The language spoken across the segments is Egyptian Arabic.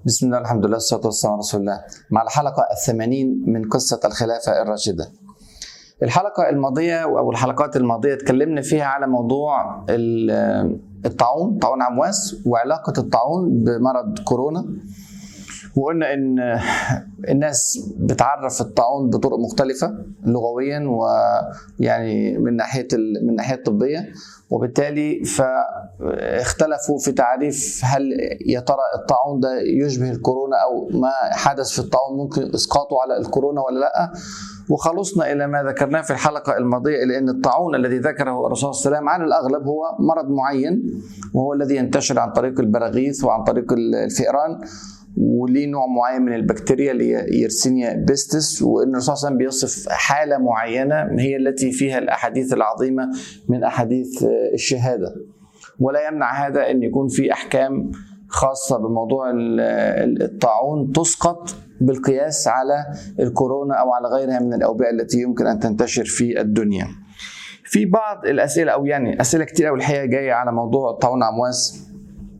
بسم الله الحمد لله والصلاة والسلام على رسول الله مع الحلقة الثمانين من قصة الخلافة الراشدة الحلقة الماضية أو الحلقات الماضية اتكلمنا فيها على موضوع الطاعون طاعون عمواس وعلاقة الطاعون بمرض كورونا وقلنا ان الناس بتعرف الطاعون بطرق مختلفه لغويا ويعني من ناحيه من الناحيه الطبيه وبالتالي فاختلفوا في تعريف هل يا ترى الطاعون ده يشبه الكورونا او ما حدث في الطاعون ممكن اسقاطه على الكورونا ولا لا وخلصنا الى ما ذكرناه في الحلقه الماضيه الى ان الطاعون الذي ذكره الرسول صلى الله عليه وسلم على الاغلب هو مرض معين وهو الذي ينتشر عن طريق البراغيث وعن طريق الفئران وليه نوع معين من البكتيريا اللي هي يرسينيا بيستس وان الرسول صلى الله عليه وسلم بيصف حاله معينه هي التي فيها الاحاديث العظيمه من احاديث الشهاده ولا يمنع هذا ان يكون في احكام خاصه بموضوع الطاعون تسقط بالقياس على الكورونا او على غيرها من الاوبئه التي يمكن ان تنتشر في الدنيا. في بعض الاسئله او يعني اسئله كتير قوي الحقيقه جايه على موضوع الطاعون عمواس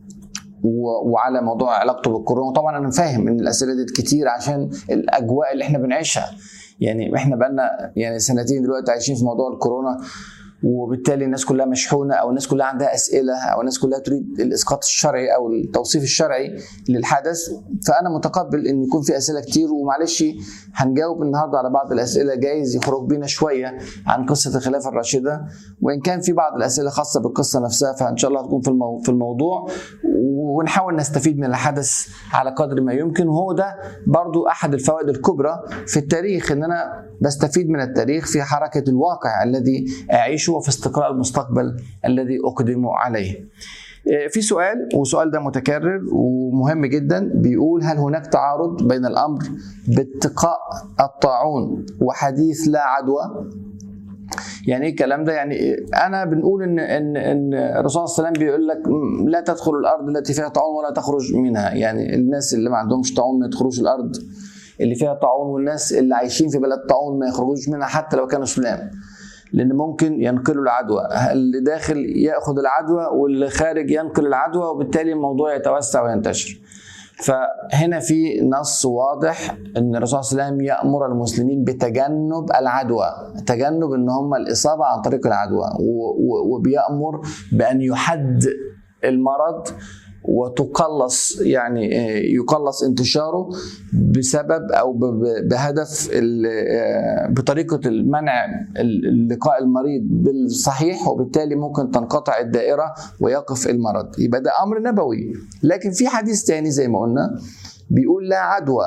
وعلى موضوع علاقته بالكورونا طبعا انا فاهم ان الاسئله دي كتير عشان الاجواء اللي احنا بنعيشها يعني احنا بقالنا يعني سنتين دلوقتي عايشين في موضوع الكورونا وبالتالي الناس كلها مشحونه او الناس كلها عندها اسئله او الناس كلها تريد الاسقاط الشرعي او التوصيف الشرعي للحدث فانا متقبل ان يكون في اسئله كتير ومعلش هنجاوب النهارده على بعض الاسئله جايز يخرج بينا شويه عن قصه الخلافه الراشده وان كان في بعض الاسئله خاصه بالقصه نفسها فان شاء الله هتكون في في الموضوع ونحاول نستفيد من الحدث على قدر ما يمكن وهو ده برضو احد الفوائد الكبرى في التاريخ ان انا بستفيد من التاريخ في حركه الواقع الذي اعيشه وفي استقراء المستقبل الذي اقدم عليه. في سؤال والسؤال ده متكرر ومهم جدا بيقول هل هناك تعارض بين الامر باتقاء الطاعون وحديث لا عدوى يعني ايه الكلام ده يعني انا بنقول ان ان ان الرسول صلى الله عليه وسلم بيقول لك لا تدخل الارض التي فيها طاعون ولا تخرج منها يعني الناس اللي ما عندهمش طاعون ما يدخلوش الارض اللي فيها طاعون والناس اللي عايشين في بلد طاعون ما يخرجوش منها حتى لو كانوا سلام لان ممكن ينقلوا العدوى اللي داخل ياخذ العدوى واللي خارج ينقل العدوى وبالتالي الموضوع يتوسع وينتشر فهنا في نص واضح ان الرسول صلى الله عليه وسلم يامر المسلمين بتجنب العدوى تجنب ان هم الاصابه عن طريق العدوى وبيامر بان يحد المرض وتقلص يعني يقلص انتشاره بسبب او بهدف بطريقه المنع لقاء لقاء بالصحيح وبالتالي ممكن تنقطع الدائره ويقف المرض يبقى ده امر نبوي لكن في حديث تاني زي ما قلنا بيقول لا عدوى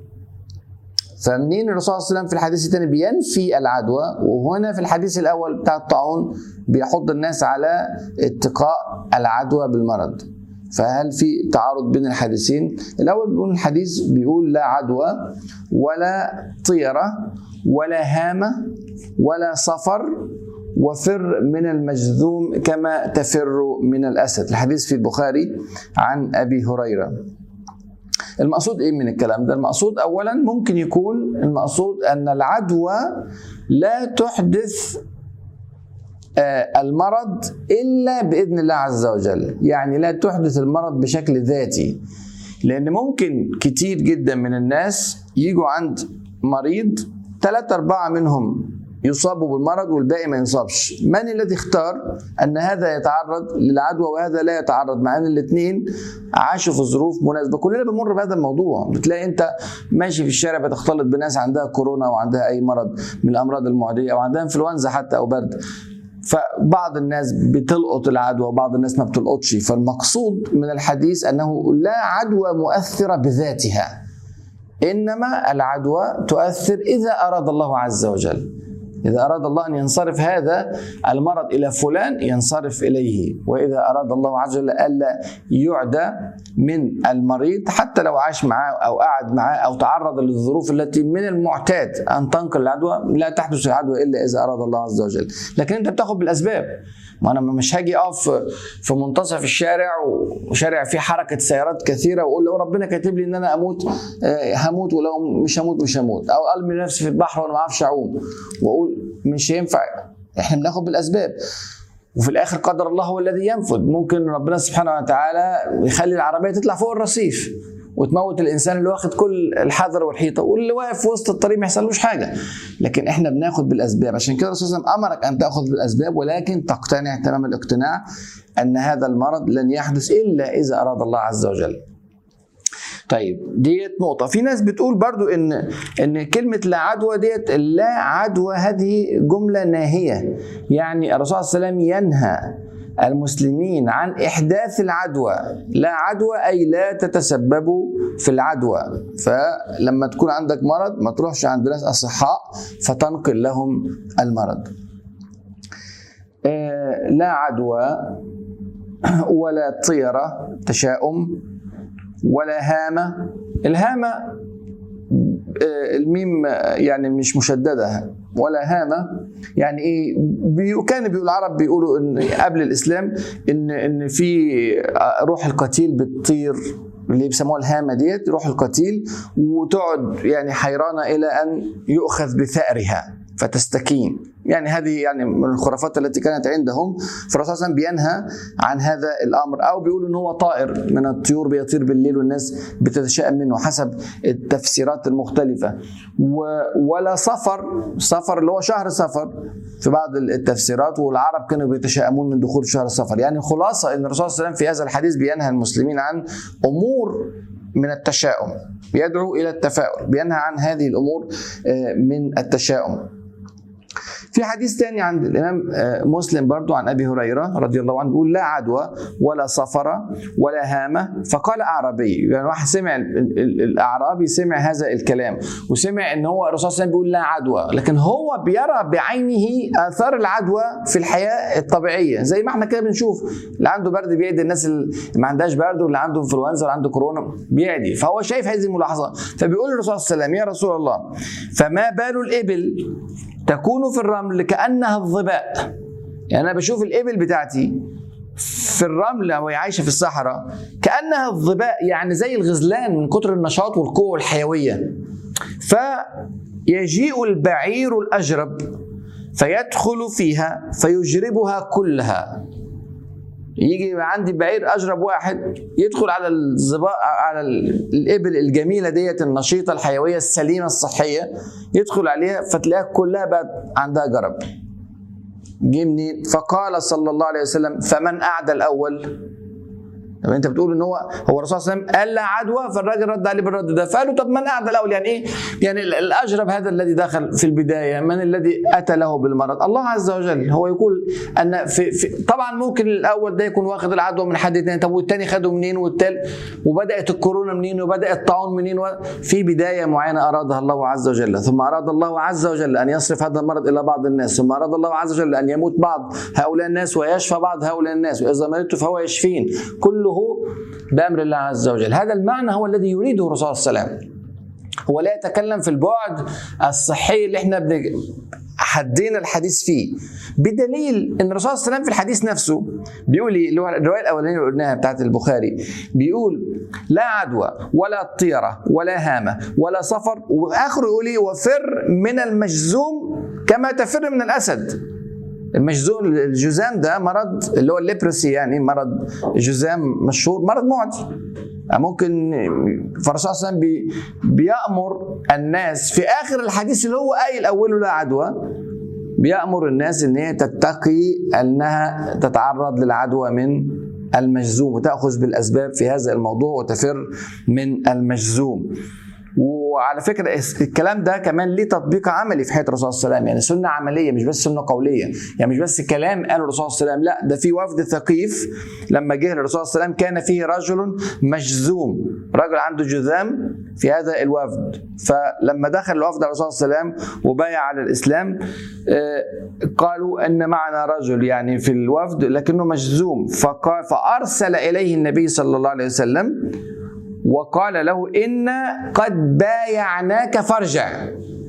فمنين الرسول صلى الله عليه وسلم في الحديث الثاني بينفي العدوى وهنا في الحديث الاول بتاع الطاعون بيحض الناس على اتقاء العدوى بالمرض فهل في تعارض بين الحديثين؟ الأول بيقول الحديث بيقول لا عدوى ولا طيرة ولا هامة ولا صفر وفر من المجذوم كما تفر من الأسد الحديث في البخاري عن أبي هريرة المقصود ايه من الكلام ده؟ المقصود اولا ممكن يكون المقصود ان العدوى لا تحدث المرض الا باذن الله عز وجل يعني لا تحدث المرض بشكل ذاتي لان ممكن كتير جدا من الناس يجوا عند مريض ثلاثة أربعة منهم يصابوا بالمرض والباقي ما ينصابش من الذي اختار أن هذا يتعرض للعدوى وهذا لا يتعرض مع أن الاثنين عاشوا في ظروف مناسبة كلنا بنمر بهذا الموضوع بتلاقي أنت ماشي في الشارع بتختلط بناس عندها كورونا وعندها أي مرض من الأمراض المعدية أو عندها انفلونزا حتى أو برد فبعض الناس بتلقط العدوى وبعض الناس ما بتلقطش فالمقصود من الحديث انه لا عدوى مؤثره بذاتها انما العدوى تؤثر اذا اراد الله عز وجل إذا أراد الله أن ينصرف هذا المرض إلى فلان ينصرف إليه وإذا أراد الله عز وجل ألا يعدى من المريض حتى لو عاش معاه أو قعد معاه أو تعرض للظروف التي من المعتاد أن تنقل العدوى لا تحدث العدوى إلا إذا أراد الله عز وجل لكن أنت بتاخد بالأسباب ما انا مش هاجي اقف في منتصف الشارع وشارع فيه حركه سيارات كثيره واقول لو ربنا كاتب لي ان انا اموت هموت ولو مش هموت مش هموت او ارمي نفسي في البحر وانا ما اعرفش اعوم واقول مش هينفع احنا بناخد بالاسباب وفي الاخر قدر الله هو الذي ينفذ ممكن ربنا سبحانه وتعالى يخلي العربيه تطلع فوق الرصيف وتموت الانسان اللي واخد كل الحذر والحيطه واللي واقف في وسط الطريق ما يحصلوش حاجه لكن احنا بناخد بالاسباب عشان كده الرسول صلى الله عليه وسلم امرك ان تاخذ بالاسباب ولكن تقتنع تمام الاقتناع ان هذا المرض لن يحدث الا اذا اراد الله عز وجل طيب ديت نقطة في ناس بتقول برضو ان ان كلمة لا عدوى ديت لا عدوى هذه جملة ناهية يعني الرسول صلى الله عليه وسلم ينهى المسلمين عن احداث العدوى لا عدوى اي لا تتسببوا في العدوى فلما تكون عندك مرض ما تروحش عند ناس اصحاء فتنقل لهم المرض آه، لا عدوى ولا طيرة تشاؤم ولا هامة الهامة آه، الميم آه، يعني مش مشددة ولا هامة يعني ايه بي كان بيقول العرب بيقولوا ان قبل الاسلام ان ان في روح القتيل بتطير اللي بيسموها الهامه ديت روح القتيل وتقعد يعني حيرانه الى ان يؤخذ بثأرها فتستكين يعني هذه يعني من الخرافات التي كانت عندهم فالرسول صلى الله عليه وسلم بينهى عن هذا الامر او بيقولوا ان هو طائر من الطيور بيطير بالليل والناس بتتشائم منه حسب التفسيرات المختلفه و- ولا سفر سفر اللي هو شهر سفر في بعض التفسيرات والعرب كانوا بيتشائمون من دخول شهر السفر يعني خلاصه ان الرسول صلى الله عليه وسلم في هذا الحديث بينهى المسلمين عن امور من التشاؤم يدعو الى التفاؤل بينهى عن هذه الامور آه، من التشاؤم في حديث تاني عند الامام آه، مسلم برضو عن ابي هريره رضي الله عنه بيقول لا عدوى ولا سفر ولا هامه فقال اعرابي يعني واحد سمع ال- ال- الاعرابي سمع هذا الكلام وسمع ان هو الرسول صلى الله عليه وسلم بيقول لا عدوى لكن هو بيرى بعينه اثار العدوى في الحياه الطبيعيه زي ما احنا كده بنشوف اللي عنده برد بيعدي الناس اللي ما عندهاش برد واللي عنده انفلونزا واللي عنده كورونا بيعدي فهو شايف هذه الملاحظه فبيقول للرسول صلى الله عليه وسلم يا رسول الله فما بال الابل تكون في الرمل كانها الظباء يعني انا بشوف الابل بتاعتي في الرمل وهي عايشه في الصحراء كانها الظباء يعني زي الغزلان من كتر النشاط والقوه والحيويه فيجيء البعير الاجرب فيدخل فيها فيجربها كلها يجي يبقى عندي بعير اجرب واحد يدخل على الظباء على ال- الابل الجميله ديت النشيطه الحيويه السليمه الصحيه يدخل عليها فتلاقيها كلها بقت عندها جرب جه منين؟ فقال صلى الله عليه وسلم فمن اعدى الاول؟ طب انت بتقول ان هو هو الرسول صلى الله عليه وسلم قال لا عدوى فالراجل رد عليه بالرد ده فقالوا طب من اعدى الاول يعني ايه؟ يعني ال- الاجرب هذا الذي دخل في البدايه من الذي اتى له بالمرض؟ الله عز وجل هو يقول ان في, في طبعا ممكن الاول ده يكون واخد العدوى من حد تاني طب والتاني خده منين والتالت وبدات الكورونا منين وبدا الطاعون منين و- في بدايه معينه ارادها الله عز وجل ثم اراد الله عز وجل ان يصرف هذا المرض الى بعض الناس ثم اراد الله عز وجل ان يموت بعض هؤلاء الناس ويشفى بعض هؤلاء الناس واذا مرضت فهو يشفين كله بامر الله عز وجل هذا المعنى هو الذي يريده الرسول صلى الله عليه وسلم هو لا يتكلم في البعد الصحي اللي احنا بن... حدينا الحديث فيه بدليل ان الرسول صلى الله عليه وسلم في الحديث نفسه بيقول ايه اللي هو الروايه الاولانيه اللي قلناها بتاعت البخاري بيقول لا عدوى ولا طيره ولا هامه ولا سفر واخره يقول ايه وفر من المجزوم كما تفر من الاسد المجزوم الجزام ده مرض اللي هو الليبرسي يعني مرض جزام مشهور مرض معدي ممكن فالرسول صلى الله عليه وسلم بي بيأمر الناس في آخر الحديث اللي هو قايل أوله لا عدوى بيأمر الناس إن هي تتقي أنها تتعرض للعدوى من المجزوم وتأخذ بالأسباب في هذا الموضوع وتفر من المجزوم وعلى فكره الكلام ده كمان ليه تطبيق عملي في حياه الرسول صلى الله عليه وسلم يعني سنه عمليه مش بس سنه قوليه يعني مش بس كلام قاله الرسول صلى الله عليه وسلم لا ده في وفد ثقيف لما جه الرسول صلى الله عليه وسلم كان فيه رجل مجزوم رجل عنده جذام في هذا الوفد فلما دخل الوفد على الرسول صلى الله عليه وسلم وبايع على الاسلام آه، قالوا ان معنا رجل يعني في الوفد لكنه مجزوم فقال فارسل اليه النبي صلى الله عليه وسلم وقال له إنا قد بايعناك فارجع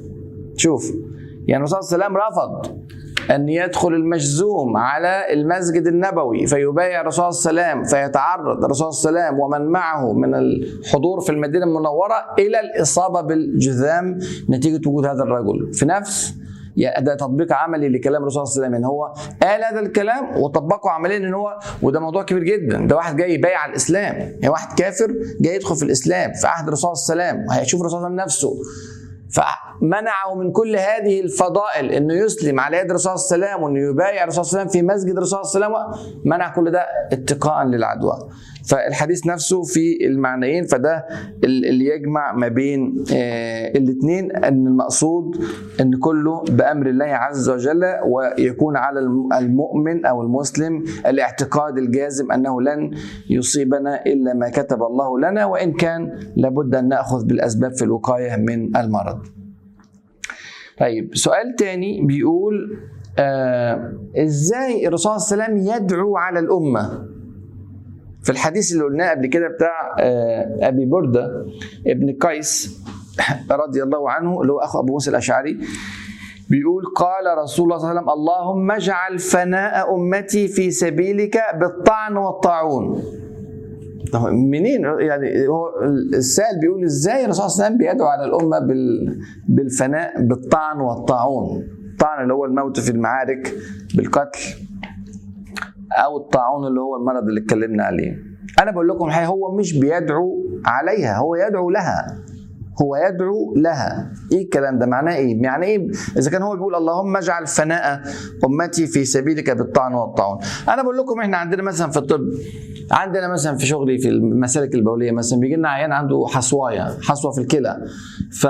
شوف يعني الرسول صلى الله عليه وسلم رفض أن يدخل المجزوم على المسجد النبوي فيبايع الرسول صلى الله عليه وسلم فيتعرض الرسول صلى الله عليه وسلم ومن معه من الحضور في المدينة المنورة إلى الإصابة بالجذام نتيجة وجود هذا الرجل في نفس يعني ده تطبيق عملي لكلام الرسول صلى الله عليه وسلم ان هو قال هذا الكلام وطبقه عمليا ان هو وده موضوع كبير جدا ده واحد جاي يبايع على الاسلام يعني واحد كافر جاي يدخل في الاسلام في عهد الرسول صلى الله عليه وسلم وهيشوف الرسول صلى الله عليه وسلم نفسه فمنعه من كل هذه الفضائل انه يسلم على يد الرسول صلى الله عليه وسلم وانه يبايع الرسول صلى الله عليه وسلم في مسجد الرسول صلى الله عليه وسلم منع كل ده اتقاء للعدوى فالحديث نفسه في المعنيين فده اللي يجمع ما بين الاثنين ان المقصود ان كله بامر الله عز وجل ويكون على المؤمن او المسلم الاعتقاد الجازم انه لن يصيبنا الا ما كتب الله لنا وان كان لابد ان ناخذ بالاسباب في الوقايه من المرض. طيب سؤال تاني بيقول آه ازاي الرسول صلى الله عليه وسلم يدعو على الامه في الحديث اللي قلناه قبل كده بتاع ابي برده ابن قيس رضي الله عنه اللي هو اخو ابو موسى الاشعري بيقول قال رسول الله صلى الله عليه وسلم اللهم اجعل فناء امتي في سبيلك بالطعن والطاعون منين يعني هو السائل بيقول ازاي الرسول صلى الله عليه وسلم بيدعو على الامه بالفناء بالطعن والطاعون الطعن اللي هو الموت في المعارك بالقتل او الطاعون اللي هو المرض اللي اتكلمنا عليه انا بقول لكم الحقيقه هو مش بيدعو عليها هو يدعو لها هو يدعو لها ايه الكلام ده معناه ايه معناه ايه اذا كان هو بيقول اللهم اجعل فناء امتي في سبيلك بالطعن والطاعون انا بقول لكم احنا عندنا مثلا في الطب عندنا مثلا في شغلي في المسالك البوليه مثلا بيجي لنا عيان عنده حصوايه حصوه في الكلى ف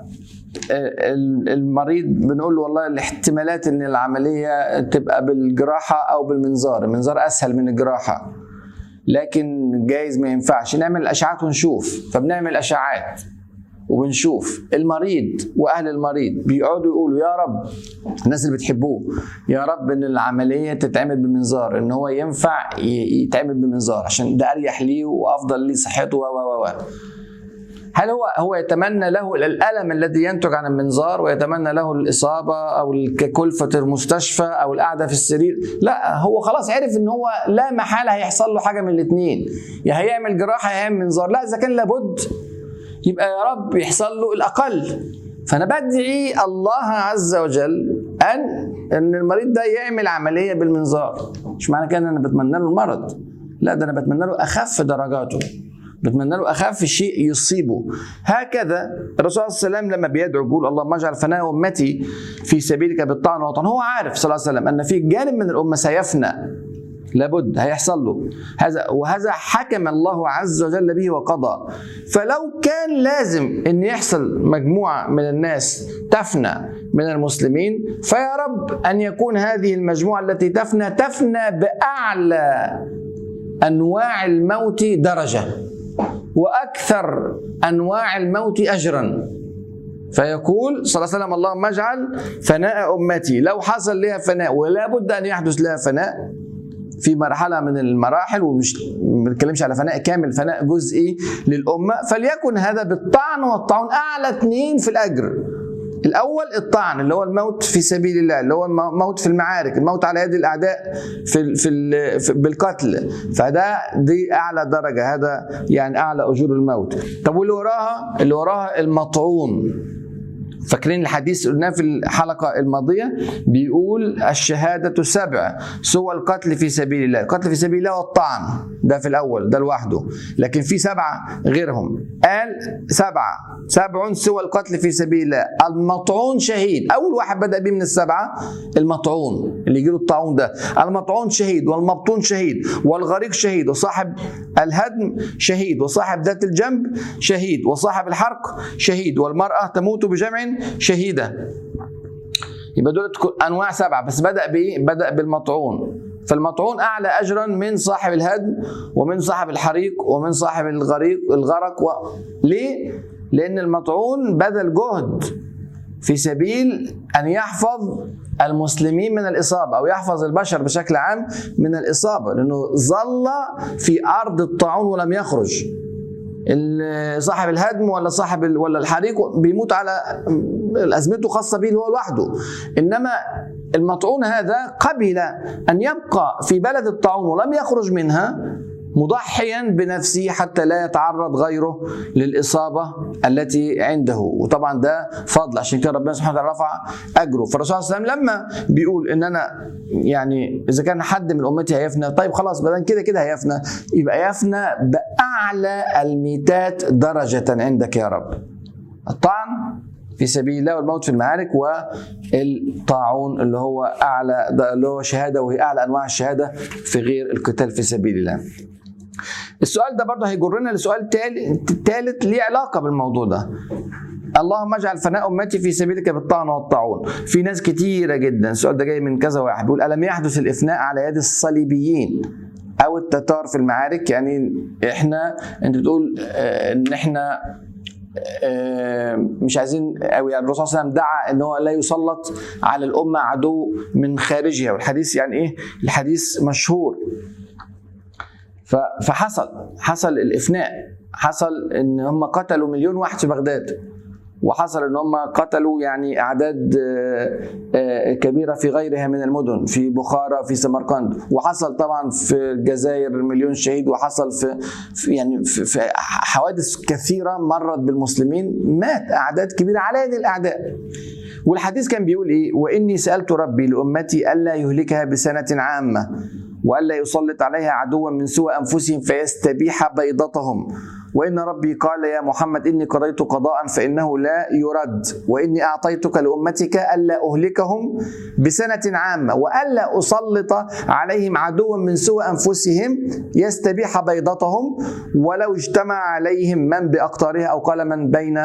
المريض بنقول له والله الاحتمالات ان العمليه تبقى بالجراحه او بالمنظار المنظار اسهل من الجراحه لكن جايز ما ينفعش نعمل الاشعاعات ونشوف فبنعمل اشعاعات وبنشوف المريض واهل المريض بيقعدوا يقولوا يا رب الناس اللي بتحبوه يا رب ان العمليه تتعمل بمنظار ان هو ينفع يتعمل بمنظار عشان ده اريح ليه وافضل ليه صحته و و و هل هو هو يتمنى له الالم الذي ينتج عن المنظار ويتمنى له الاصابه او كلفه المستشفى او القعده في السرير لا هو خلاص عرف ان هو لا محاله هيحصل له حاجه من الاثنين يا هيعمل جراحه يا هيعمل منظار لا اذا كان لابد يبقى يا رب يحصل له الاقل فانا بدعي الله عز وجل ان ان المريض ده يعمل عمليه بالمنظار مش معنى كده ان انا بتمنى له المرض لا ده انا بتمنى له اخف درجاته بتمنى له اخف شيء يصيبه هكذا الرسول صلى الله عليه وسلم لما بيدعو بيقول اللهم اجعل فناء امتي في سبيلك بالطعن والوطن هو عارف صلى الله عليه وسلم ان في جانب من الامه سيفنى لابد هيحصل له هذا وهذا حكم الله عز وجل به وقضى فلو كان لازم ان يحصل مجموعه من الناس تفنى من المسلمين فيا رب ان يكون هذه المجموعه التي تفنى تفنى باعلى انواع الموت درجه واكثر انواع الموت اجرا فيقول صلى الله عليه وسلم اللهم اجعل فناء امتي لو حصل لها فناء ولا بد ان يحدث لها فناء في مرحلة من المراحل ومش ما بنتكلمش على فناء كامل فناء جزئي للأمة فليكن هذا بالطعن والطعن أعلى اثنين في الأجر الأول الطعن اللي هو الموت في سبيل الله اللي هو الموت في المعارك الموت على يد الأعداء في, في, في بالقتل فده دي أعلى درجة هذا يعني أعلى أجور الموت طب واللي وراها اللي وراها المطعون فاكرين الحديث قلناه في الحلقة الماضية بيقول الشهادة سبع سوى القتل في سبيل الله القتل في سبيل الله والطعن ده في الأول ده لوحده لكن في سبعة غيرهم قال سبعة سبع سوى القتل في سبيل الله المطعون شهيد أول واحد بدأ بيه من السبعة المطعون اللي يجيله الطاعون ده المطعون شهيد والمبطون شهيد والغريق شهيد وصاحب الهدم شهيد وصاحب ذات الجنب شهيد وصاحب الحرق شهيد والمرأة تموت بجمع شهيدا يبقى دول انواع سبعه بس بدا بايه؟ بدا بالمطعون فالمطعون اعلى اجرا من صاحب الهدم ومن صاحب الحريق ومن صاحب الغريق الغرق و... ليه؟ لان المطعون بذل جهد في سبيل ان يحفظ المسلمين من الاصابه او يحفظ البشر بشكل عام من الاصابه لانه ظل في ارض الطاعون ولم يخرج صاحب الهدم ولا صاحب ولا الحريق بيموت على ازمته خاصه به هو لوحده انما المطعون هذا قبل ان يبقى في بلد الطاعون ولم يخرج منها مضحيا بنفسه حتى لا يتعرض غيره للاصابه التي عنده وطبعا ده فضل عشان كده ربنا سبحانه وتعالى رفع اجره فالرسول صلى الله عليه وسلم لما بيقول ان انا يعني اذا كان حد من امتي هيفنى طيب خلاص بدل كده كده هيفنى يبقى يفنى باعلى الميتات درجه عندك يا رب الطعن في سبيل الله والموت في المعارك والطاعون اللي هو اعلى ده اللي هو شهاده وهي اعلى انواع الشهاده في غير القتال في سبيل الله. السؤال ده برضه هيجرنا لسؤال ثالث ليه علاقه بالموضوع ده. اللهم اجعل فناء امتي في سبيلك بالطعن والطاعون. في ناس كتيره جدا السؤال ده جاي من كذا واحد بيقول الم يحدث الافناء على يد الصليبيين او التتار في المعارك يعني احنا انت بتقول ان احنا مش عايزين او يعني الرسول صلى الله عليه وسلم دعا ان هو لا يسلط على الامه عدو من خارجها والحديث يعني ايه؟ الحديث مشهور فحصل حصل الافناء حصل ان هم قتلوا مليون واحد في بغداد وحصل ان هم قتلوا يعني اعداد كبيره في غيرها من المدن في بخارى في سمرقند وحصل طبعا في الجزائر مليون شهيد وحصل في, في يعني في, في حوادث كثيره مرت بالمسلمين مات اعداد كبيره على يد الاعداء والحديث كان بيقول ايه واني سالت ربي لامتي الا يهلكها بسنه عامه والا يسلط عليها عدوا من سوى انفسهم فيستبيح بيضتهم وإن ربي قال يا محمد إني قضيت قضاء فإنه لا يرد وإني أعطيتك لأمتك ألا أهلكهم بسنة عامة وألا أسلط عليهم عدوا من سوى أنفسهم يستبيح بيضتهم ولو اجتمع عليهم من بأقطارها أو قال من بين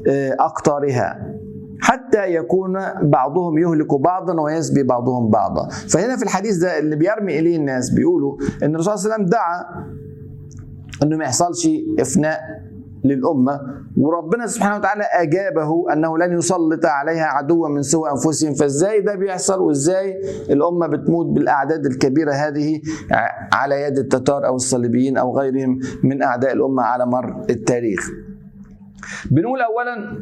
أقطارها حتى يكون بعضهم يهلك بعضا ويسبي بعضهم بعضا فهنا في الحديث ده اللي بيرمي إليه الناس بيقولوا أن الرسول صلى الله عليه وسلم دعا انه ما يحصلش افناء للامه وربنا سبحانه وتعالى اجابه انه لن يسلط عليها عدوا من سوى انفسهم فازاي ده بيحصل وازاي الامه بتموت بالاعداد الكبيره هذه على يد التتار او الصليبيين او غيرهم من اعداء الامه على مر التاريخ. بنقول اولا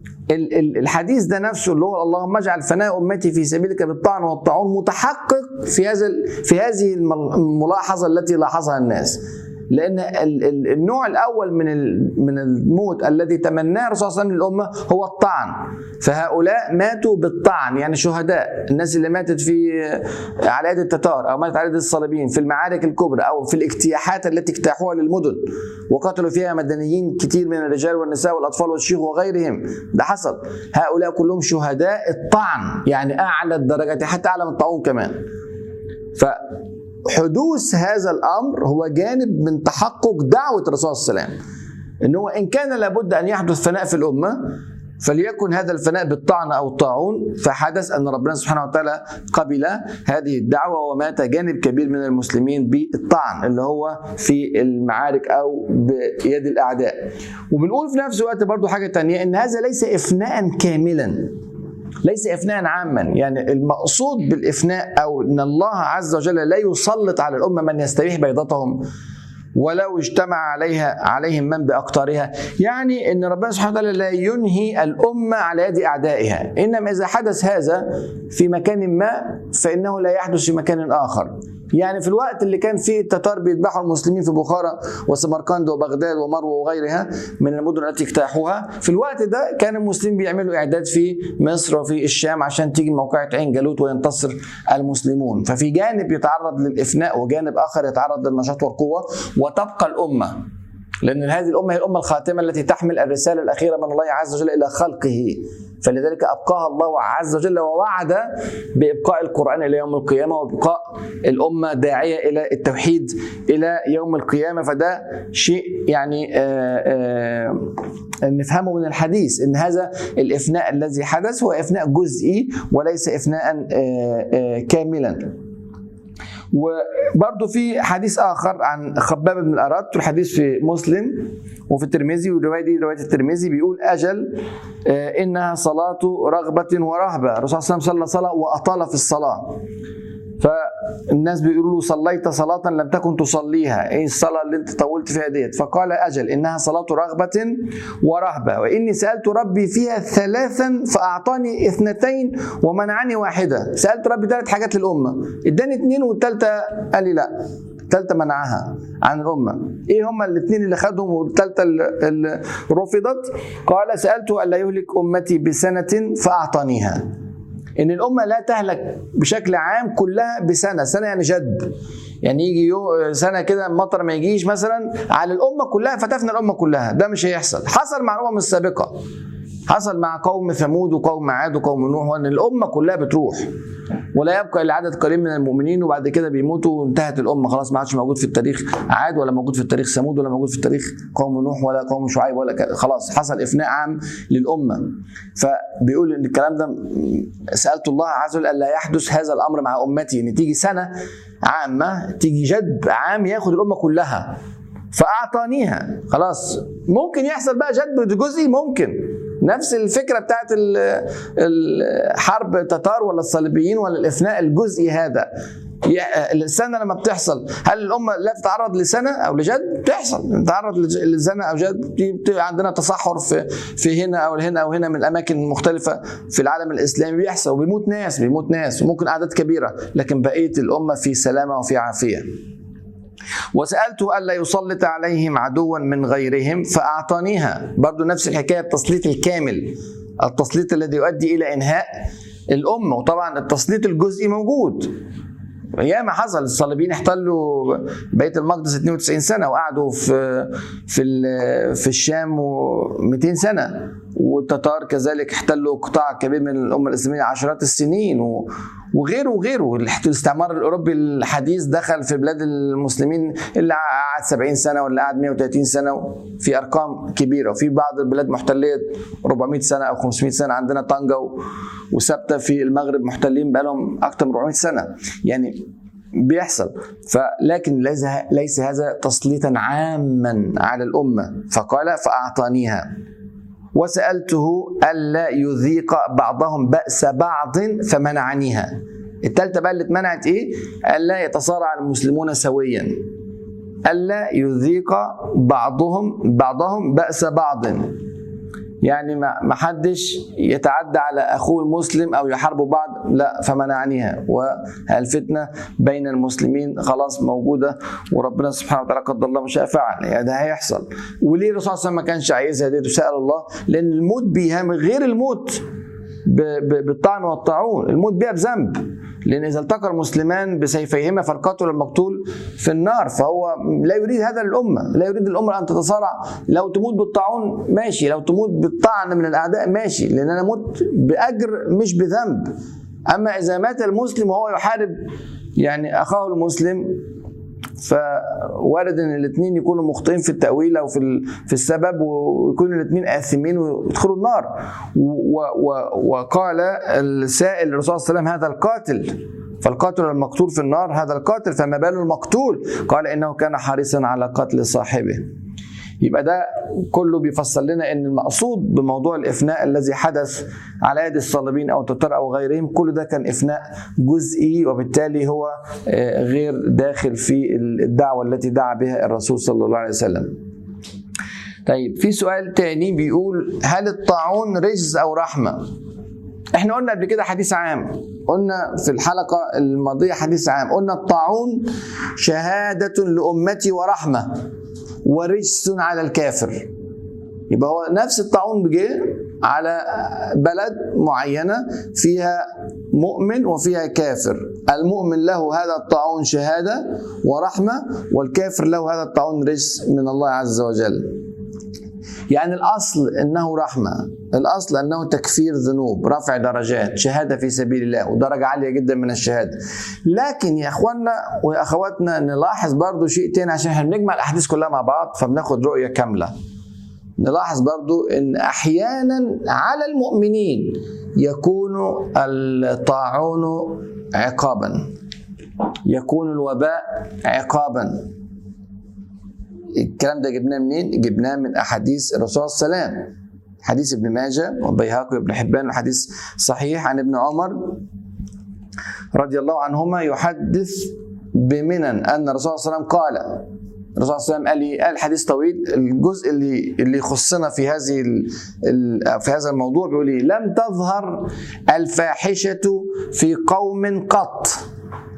الحديث ده نفسه اللي هو اللهم اجعل فناء امتي في سبيلك بالطعن والطاعون متحقق في هذا في هذه الملاحظه التي لاحظها الناس. لان النوع الاول من من الموت الذي تمناه الرسول صلى الله عليه وسلم للامه هو الطعن فهؤلاء ماتوا بالطعن يعني شهداء الناس اللي ماتت في على يد التتار او ماتت على يد الصليبيين في المعارك الكبرى او في الاجتياحات التي اجتاحوها للمدن وقتلوا فيها مدنيين كتير من الرجال والنساء والاطفال والشيوخ وغيرهم ده حصل هؤلاء كلهم شهداء الطعن يعني اعلى الدرجات حتى اعلى من الطاعون كمان ف حدوث هذا الامر هو جانب من تحقق دعوه الرسول صلى الله عليه وسلم ان هو ان كان لابد ان يحدث فناء في الامه فليكن هذا الفناء بالطعن او الطاعون فحدث ان ربنا سبحانه وتعالى قبل هذه الدعوه ومات جانب كبير من المسلمين بالطعن اللي هو في المعارك او بيد الاعداء وبنقول في نفس الوقت برضو حاجه تانية ان هذا ليس افناء كاملا ليس افناء عاما يعني المقصود بالافناء او ان الله عز وجل لا يسلط على الامه من يستبيح بيضتهم ولو اجتمع عليها عليهم من باقطارها يعني ان ربنا سبحانه وتعالى لا ينهي الامه على يد اعدائها انما اذا حدث هذا في مكان ما فانه لا يحدث في مكان اخر يعني في الوقت اللي كان فيه التتار بيذبحوا المسلمين في بخارى وسمرقند وبغداد ومروه وغيرها من المدن التي اجتاحوها في الوقت ده كان المسلمين بيعملوا اعداد في مصر وفي الشام عشان تيجي موقعة عين جالوت وينتصر المسلمون ففي جانب يتعرض للافناء وجانب اخر يتعرض للنشاط والقوه وتبقى الامه لان هذه الامه هي الامه الخاتمه التي تحمل الرساله الاخيره من الله عز وجل الى خلقه فلذلك ابقاها الله عز وجل ووعد بابقاء القران الى يوم القيامه وابقاء الامه داعيه الى التوحيد الى يوم القيامه فده شيء يعني آآ آآ نفهمه من الحديث ان هذا الافناء الذي حدث هو افناء جزئي وليس افناء آآ كاملا وبرضه في حديث اخر عن خباب بن الارات الحديث في مسلم وفي الترمذي والروايه دي روايه الترمذي بيقول اجل انها صلاه رغبه ورهبه الرسول صلى الله عليه وسلم صلى صلاه واطال في الصلاه فالناس بيقولوا له صليت صلاة لم تكن تصليها ايه الصلاة اللي انت طولت فيها ديت فقال اجل انها صلاة رغبة ورهبة واني سألت ربي فيها ثلاثا فاعطاني اثنتين ومنعني واحدة سألت ربي ثلاث حاجات للأمة اداني اثنين والثالثة قال لي لا والثالثه منعها عن الامه ايه هما الاثنين اللي خدهم والثالثه اللي رفضت قال سالته الا يهلك امتي بسنه فاعطانيها ان الامه لا تهلك بشكل عام كلها بسنه سنه يعني جد يعني يجي يو سنه كده المطر ما يجيش مثلا على الامه كلها فتفنى الامه كلها ده مش هيحصل حصل مع الامم السابقه حصل مع قوم ثمود وقوم عاد وقوم نوح وان الامه كلها بتروح ولا يبقى الا عدد قليل من المؤمنين وبعد كده بيموتوا وانتهت الامه خلاص ما عادش موجود في التاريخ عاد ولا موجود في التاريخ ثمود ولا موجود في التاريخ قوم نوح ولا قوم شعيب ولا كده خلاص حصل افناء عام للامه فبيقول ان الكلام ده سالت الله عز وجل الا يحدث هذا الامر مع امتي ان تيجي سنه عامه تيجي جد عام ياخد الامه كلها فاعطانيها خلاص ممكن يحصل بقى جد جزئي ممكن نفس الفكره بتاعت الحرب التتار ولا الصليبيين ولا الافناء الجزئي هذا السنه لما بتحصل هل الامه لا تتعرض لسنه او لجد؟ بتحصل تتعرض لسنه او جد عندنا تصحر في في هنا او هنا او هنا من اماكن مختلفه في العالم الاسلامي بيحصل وبيموت ناس بيموت ناس وممكن اعداد كبيره لكن بقيه الامه في سلامه وفي عافيه. وسألته ألا يسلط عليهم عدوا من غيرهم فأعطانيها برضو نفس الحكاية التسليط الكامل التسليط الذي يؤدي إلى إنهاء الأمة وطبعا التسليط الجزئي موجود ياما حصل الصليبيين احتلوا بيت المقدس 92 سنه وقعدوا في في في الشام 200 سنه والتتار كذلك احتلوا قطاع كبير من الامه الاسلاميه عشرات السنين وغيره وغيره الاستعمار الاوروبي الحديث دخل في بلاد المسلمين اللي قعد 70 سنه واللي قعد 130 سنه في ارقام كبيره وفي بعض البلاد محتليه 400 سنه او 500 سنه عندنا طنجه وثابته في المغرب محتلين بقالهم اكثر من 400 سنه يعني بيحصل فلكن ليس ليس هذا تسليطا عاما على الامه فقال فاعطانيها وسألته ألا يذيق بعضهم بأس بعض فمنعنيها التالتة بقى اللي اتمنعت ايه؟ ألا يتصارع المسلمون سويا ألا يذيق بعضهم بعضهم بأس بعض يعني ما حدش يتعدى على اخوه المسلم او يحاربوا بعض لا فمنعنيها والفتنه بين المسلمين خلاص موجوده وربنا سبحانه وتعالى قدر الله مش فعل يعني ده هيحصل وليه الرسول صلى الله عليه وسلم ما كانش عايزها دي سال الله لان الموت بيها غير الموت بالطعن والطاعون الموت بيها بذنب لان اذا التقى المسلمان بسيفيهما فالقاتل المقتول في النار فهو لا يريد هذا للامه لا يريد الامه ان تتصارع لو تموت بالطاعون ماشي لو تموت بالطعن من الاعداء ماشي لان انا مت باجر مش بذنب اما اذا مات المسلم وهو يحارب يعني اخاه المسلم فوارد ان الاثنين يكونوا مخطئين في التاويل او في في السبب ويكونوا الاثنين اثمين ويدخلوا النار وقال السائل الرسول صلى الله عليه وسلم هذا القاتل فالقاتل المقتول في النار هذا القاتل فما بال المقتول قال انه كان حريصا على قتل صاحبه يبقى ده كله بيفسر لنا ان المقصود بموضوع الافناء الذي حدث على يد الصليبين او التتار او غيرهم كل ده كان افناء جزئي وبالتالي هو غير داخل في الدعوه التي دعا بها الرسول صلى الله عليه وسلم. طيب في سؤال تاني بيقول هل الطاعون رجز او رحمه؟ احنا قلنا قبل كده حديث عام قلنا في الحلقه الماضيه حديث عام قلنا الطاعون شهاده لامتي ورحمه ورجس على الكافر يبقى هو نفس الطاعون جه على بلد معينه فيها مؤمن وفيها كافر المؤمن له هذا الطاعون شهاده ورحمه والكافر له هذا الطاعون رجس من الله عز وجل يعني الاصل انه رحمه الاصل انه تكفير ذنوب رفع درجات شهاده في سبيل الله ودرجه عاليه جدا من الشهاده لكن يا اخواننا واخواتنا نلاحظ برضو شيء تاني عشان احنا بنجمع الاحاديث كلها مع بعض فبناخد رؤيه كامله نلاحظ برضو ان احيانا على المؤمنين يكون الطاعون عقابا يكون الوباء عقابا الكلام ده جبناه منين؟ جبناه من احاديث الرسول صلى الله عليه وسلم حديث ابن ماجه والبيهقي وابن حبان وحديث صحيح عن ابن عمر رضي الله عنهما يحدث بمنن ان الرسول صلى الله عليه وسلم قال الرسول صلى الله عليه وسلم قال قال حديث طويل الجزء اللي اللي يخصنا في هذه في هذا الموضوع بيقول لم تظهر الفاحشه في قوم قط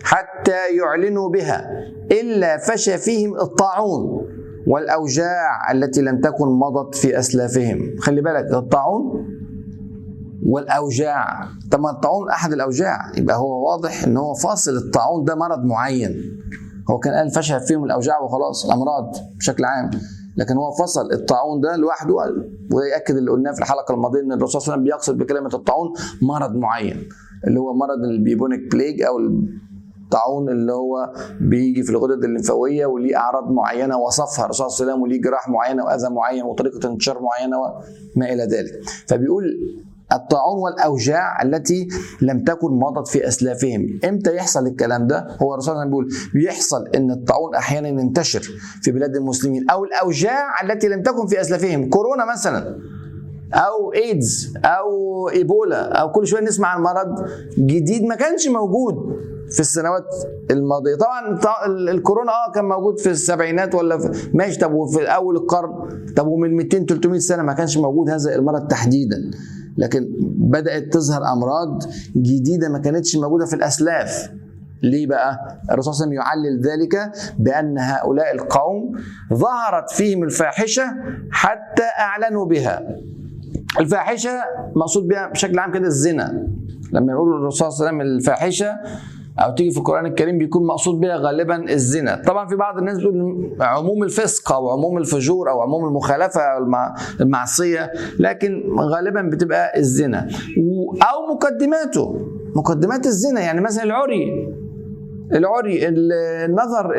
حتى يعلنوا بها إلا فشى فيهم الطاعون والأوجاع التي لم تكن مضت في أسلافهم خلي بالك الطاعون والاوجاع طب الطاعون احد الاوجاع يبقى هو واضح ان هو فاصل الطاعون ده مرض معين هو كان قال فشل فيهم الاوجاع وخلاص الامراض بشكل عام لكن هو فصل الطاعون ده لوحده وده ياكد اللي قلناه في الحلقه الماضيه ان الرسول صلى الله عليه وسلم بيقصد بكلمه الطاعون مرض معين اللي هو مرض البيبونيك بليج او الطاعون اللي هو بيجي في الغدد الليمفاويه وليه اعراض معينه وصفها الرسول صلى الله عليه وسلم وليه جراح معينه واذى معين وطريقه انتشار معينه وما الى ذلك فبيقول الطاعون والاوجاع التي لم تكن مضت في اسلافهم امتى يحصل الكلام ده هو الرسول صلى الله عليه وسلم بيقول بيحصل ان الطاعون احيانا ينتشر في بلاد المسلمين او الاوجاع التي لم تكن في اسلافهم كورونا مثلا او ايدز او ايبولا او كل شويه نسمع عن مرض جديد ما كانش موجود في السنوات الماضيه طبعا الكورونا اه كان موجود في السبعينات ولا في ماشي طب وفي اول القرن طب ومن 200 300 سنه ما كانش موجود هذا المرض تحديدا لكن بدات تظهر امراض جديده ما كانتش موجوده في الاسلاف ليه بقى؟ الرسول صلى الله عليه وسلم يعلل ذلك بأن هؤلاء القوم ظهرت فيهم الفاحشة حتى أعلنوا بها. الفاحشة مقصود بها بشكل عام كده الزنا. لما يقول الرسول صلى الله عليه وسلم الفاحشة او تيجي في القران الكريم بيكون مقصود بها غالبا الزنا طبعا في بعض الناس بتقول عموم الفسق او عموم الفجور او عموم المخالفه او المعصيه لكن غالبا بتبقى الزنا او مقدماته مقدمات الزنا يعني مثلا العري العري النظر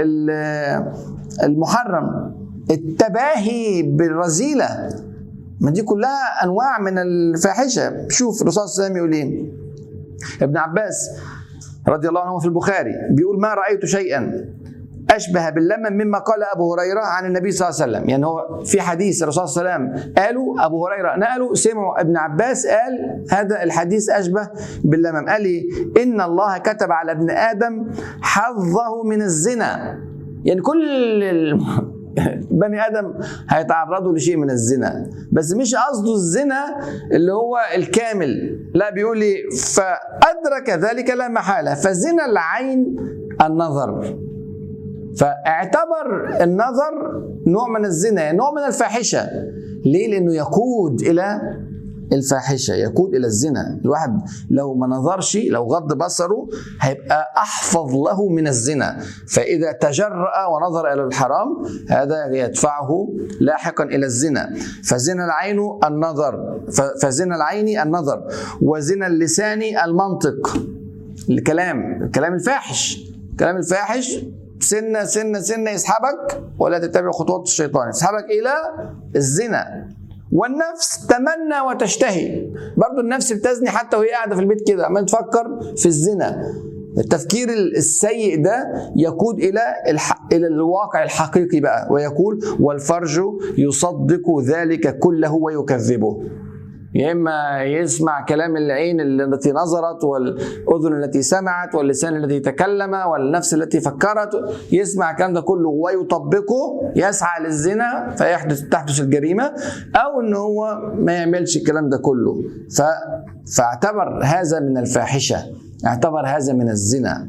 المحرم التباهي بالرذيله ما دي كلها انواع من الفاحشه شوف الرسول صلى الله عليه وسلم يقول ايه ابن عباس رضي الله عنه في البخاري بيقول ما رأيت شيئا أشبه باللمم مما قال أبو هريرة عن النبي صلى الله عليه وسلم يعني هو في حديث الرسول صلى الله عليه وسلم قالوا أبو هريرة نقلوا سمعوا ابن عباس قال هذا الحديث أشبه باللمم قال لي إن الله كتب على ابن آدم حظه من الزنا يعني كل بني ادم هيتعرضوا لشيء من الزنا بس مش قصده الزنا اللي هو الكامل لا بيقول لي فادرك ذلك لا محاله فزنا العين النظر فاعتبر النظر نوع من الزنا نوع من الفاحشه ليه لانه يقود الى الفاحشه يقود الى الزنا الواحد لو ما نظرش لو غض بصره هيبقى احفظ له من الزنا فاذا تجرأ ونظر الى الحرام هذا يدفعه لاحقا الى الزنا فزنا العين النظر فزنا العين النظر وزنا اللسان المنطق الكلام الكلام الفاحش الكلام الفاحش سنه سنه سنه يسحبك ولا تتبع خطوات الشيطان يسحبك الى الزنا والنفس تمنى وتشتهي برضو النفس بتزني حتى وهي قاعده في البيت كده عمال تفكر في الزنا التفكير السيء ده يقود الى الى الواقع الحقيقي بقى ويقول والفرج يصدق ذلك كله ويكذبه يا اما يسمع كلام العين التي نظرت والاذن التي سمعت واللسان الذي تكلم والنفس التي فكرت يسمع الكلام ده كله ويطبقه يسعى للزنا فيحدث تحدث الجريمه او ان هو ما يعملش الكلام ده كله ف فاعتبر هذا من الفاحشه اعتبر هذا من الزنا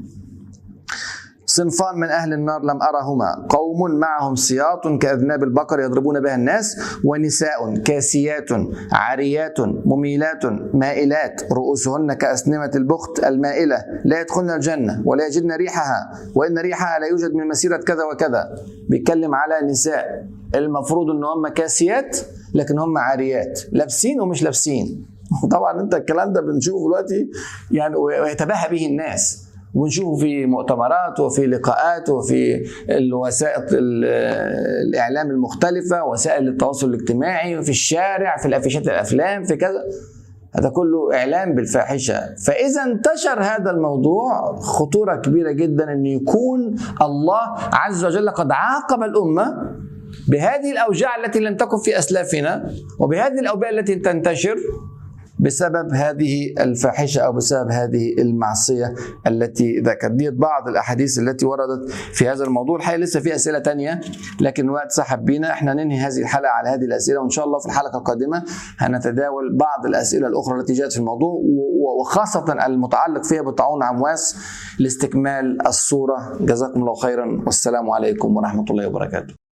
صنفان من أهل النار لم أرهما قوم معهم سياط كأذناب البقر يضربون بها الناس ونساء كاسيات عاريات مميلات مائلات رؤوسهن كأسنمة البخت المائلة لا يدخلن الجنة ولا يجدن ريحها وإن ريحها لا يوجد من مسيرة كذا وكذا بيتكلم على نساء المفروض ان هم كاسيات لكن هم عاريات لابسين ومش لابسين طبعا انت الكلام ده بنشوفه دلوقتي يعني ويتباهى به الناس ونشوفه في مؤتمرات وفي لقاءات وفي الوسائط الاعلام المختلفه وسائل التواصل الاجتماعي وفي الشارع في الافيشات الافلام في كذا هذا كله اعلام بالفاحشه فاذا انتشر هذا الموضوع خطوره كبيره جدا ان يكون الله عز وجل قد عاقب الامه بهذه الاوجاع التي لم تكن في اسلافنا وبهذه الاوبئه التي تنتشر بسبب هذه الفاحشه او بسبب هذه المعصيه التي ذكرت دي بعض الاحاديث التي وردت في هذا الموضوع الحقيقه لسه في اسئله تانية لكن الوقت سحب بينا احنا ننهي هذه الحلقه على هذه الاسئله وان شاء الله في الحلقه القادمه هنتداول بعض الاسئله الاخرى التي جاءت في الموضوع وخاصه المتعلق فيها بطاعون عمواس لاستكمال الصوره جزاكم الله خيرا والسلام عليكم ورحمه الله وبركاته